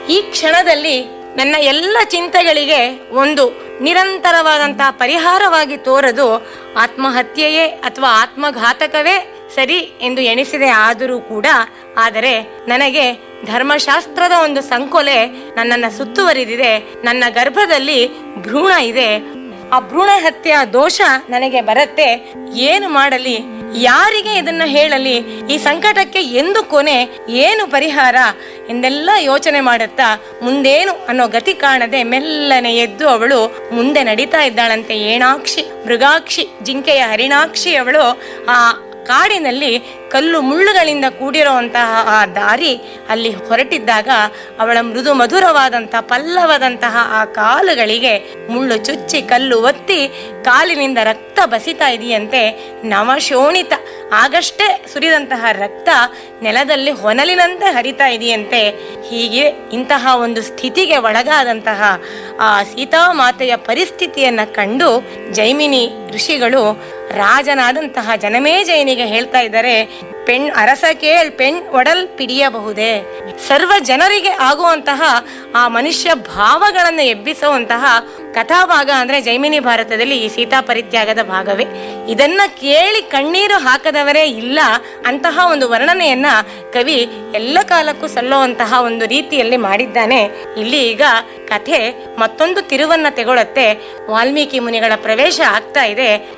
ಈ ಕ್ಷಣದಲ್ಲಿ ನನ್ನ ಎಲ್ಲ ಚಿಂತೆಗಳಿಗೆ ಒಂದು ನಿರಂತರವಾದಂತಹ ಪರಿಹಾರವಾಗಿ ತೋರದು ಆತ್ಮಹತ್ಯೆಯೇ ಅಥವಾ ಆತ್ಮಘಾತಕವೇ ಸರಿ ಎಂದು ಎಣಿಸಿದೆ ಆದರೂ ಕೂಡ ಆದರೆ ನನಗೆ ಧರ್ಮಶಾಸ್ತ್ರದ ಒಂದು ಸಂಕೊಲೆ ನನ್ನನ್ನು ಸುತ್ತುವರಿದಿದೆ ನನ್ನ ಗರ್ಭದಲ್ಲಿ ಭ್ರೂಣ ಇದೆ ಆ ಭ್ರೂಣ ಹತ್ಯೆಯ ದೋಷ ನನಗೆ ಬರುತ್ತೆ ಏನು ಮಾಡಲಿ ಯಾರಿಗೆ ಇದನ್ನ ಹೇಳಲಿ ಈ ಸಂಕಟಕ್ಕೆ ಎಂದು ಕೊನೆ ಏನು ಪರಿಹಾರ ಎಂದೆಲ್ಲ ಯೋಚನೆ ಮಾಡುತ್ತಾ ಮುಂದೇನು ಅನ್ನೋ ಗತಿ ಕಾಣದೆ ಮೆಲ್ಲನೆ ಎದ್ದು ಅವಳು ಮುಂದೆ ನಡೀತಾ ಇದ್ದಾಳಂತೆ ಏಣಾಕ್ಷಿ ಮೃಗಾಕ್ಷಿ ಜಿಂಕೆಯ ಹರಿಣಾಕ್ಷಿ ಅವಳು ಆ ಕಾಡಿನಲ್ಲಿ ಕಲ್ಲು ಮುಳ್ಳುಗಳಿಂದ ಕೂಡಿರುವಂತಹ ಆ ದಾರಿ ಅಲ್ಲಿ ಹೊರಟಿದ್ದಾಗ ಅವಳ ಮೃದು ಮಧುರವಾದಂತಹ ಪಲ್ಲವದಂತಹ ಆ ಕಾಲುಗಳಿಗೆ ಮುಳ್ಳು ಚುಚ್ಚಿ ಕಲ್ಲು ಒತ್ತಿ ಕಾಲಿನಿಂದ ರಕ್ತ ಬಸಿತಾ ಇದೆಯಂತೆ ನವಶೋಣಿತ ಆಗಷ್ಟೇ ಸುರಿದಂತಹ ರಕ್ತ ನೆಲದಲ್ಲಿ ಹೊನಲಿನಂತೆ ಹರಿತಾ ಇದೆಯಂತೆ ಹೀಗೆ ಇಂತಹ ಒಂದು ಸ್ಥಿತಿಗೆ ಒಳಗಾದಂತಹ ಆ ಸೀತಾಮಾತೆಯ ಪರಿಸ್ಥಿತಿಯನ್ನ ಕಂಡು ಜೈಮಿನಿ ಋಷಿಗಳು ರಾಜನಾದಂತಹ ಜನಮೇಜಯನಿಗೆ ಹೇಳ್ತಾ ಇದ್ದಾರೆ ಪೆಣ್ ಅರಸ ಕೇಳ್ ಪೆಣ್ ಒಡಲ್ ಪಿಡಿಯಬಹುದೇ ಸರ್ವ ಜನರಿಗೆ ಆಗುವಂತಹ ಆ ಮನುಷ್ಯ ಭಾವಗಳನ್ನು ಎಬ್ಬಿಸುವಂತಹ ಕಥಾಭಾಗ ಅಂದ್ರೆ ಜೈಮಿನಿ ಭಾರತದಲ್ಲಿ ಈ ಸೀತಾ ಪರಿತ್ಯಾಗದ ಭಾಗವೇ ಇದನ್ನ ಕೇಳಿ ಕಣ್ಣೀರು ಹಾಕದವರೇ ಇಲ್ಲ ಅಂತಹ ಒಂದು ವರ್ಣನೆಯನ್ನ ಕವಿ ಎಲ್ಲ ಕಾಲಕ್ಕೂ ಸಲ್ಲುವಂತಹ ಒಂದು ರೀತಿಯಲ್ಲಿ ಮಾಡಿದ್ದಾನೆ ಇಲ್ಲಿ ಈಗ ಕಥೆ ಮತ್ತೊಂದು ತಿರುವನ್ನ ತೆಗೊಳುತ್ತೆ ವಾಲ್ಮೀಕಿ ಮುನಿಗಳ ಪ್ರವೇಶ ಆಗ್ತಾ ಇದೆ